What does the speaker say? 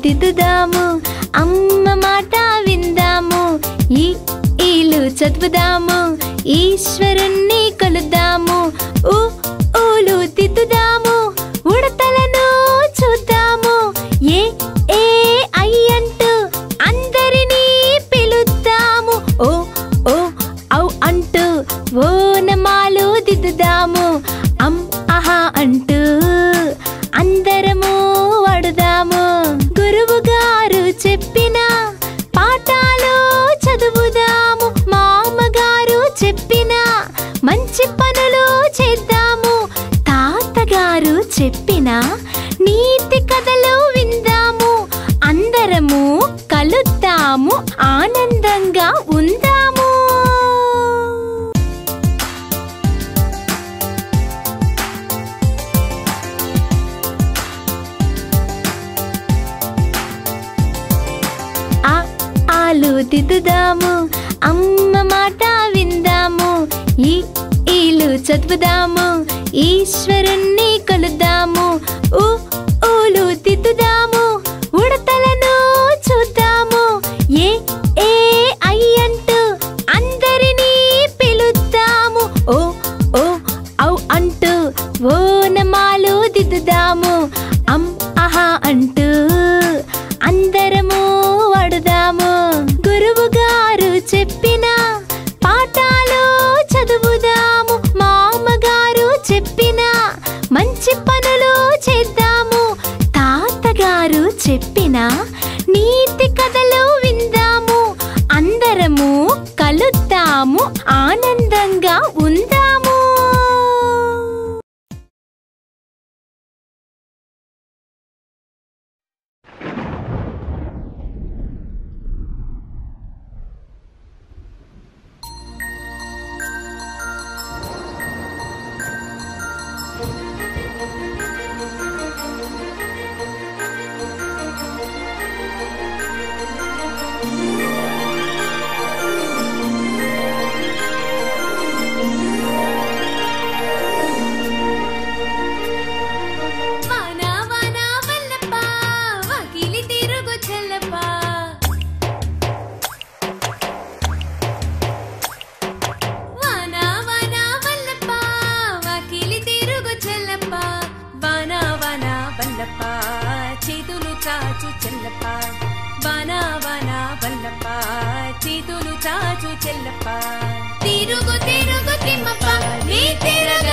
దిద్దుదాము అమ్మ మాట విందాము ఈ ఈలు చదువుదాము ఈశ్వరుణ్ణి కొలుద్దాము ఊ ఊలు దిద్దుదాము ఉడతలను చూద్దాము ఏ ఏ ఐ అంటూ అందరినీ పిలుద్దాము ఓ ఓ ఔ అంటూ ఓనమాలు దిద్దుదాము అం అహా అంటూ అందరము వాడుదాము గురువు గారు చెప్పిన పాఠాలు చదువుదాము మా అమ్మగారు చెప్పిన మంచి పనులు చేద్దాము తాతగారు చెప్పిన నీతి కథలు విందాము అందరము కలుద్దాము ఆనందంగా ఉందాము ఆ ఆలు దిద్దుదాము అమ్మ మాట విందాము ఈ ఈలు చదువుదాము ఈశ్వరుణ్ణి కొలుద్దాము ఊ ఊలు దిద్దుదాము ఉడతలను చూద్దాము ఏ ఏ ఐ అంటూ అందరినీ పిలుద్దాము ఓ ఓ ఔ అంటూ ఓనమాలు దిద్దుదాము అం అహా అంటూ అందరము వాడుదాము గురువు గారు చెప్పిన పాఠాలు చదువుదాము మా అమ్మగారు చెప్పిన మంచి పనులు చేద్దాము తాతగారు చెప్పిన నీతి కథలు విందాము అందరము కలుద్దాము ఆనందంగా ఉందాము వానా వానా వల్లప్ప వాకిలి తిరుగు చెల్లప్ప వానా వానా వల్లప్ప వాకిలి తిరుగు చెల్లప్ప వానా వానా వల్లప్ప చేతులు చాచు చెల్లప్ప వానా వానా వల్లప్ప చేతులు చాచు చెల్లప్ప తిరుగు తిరుగు తిమ్మప్ప నీ తిరుగు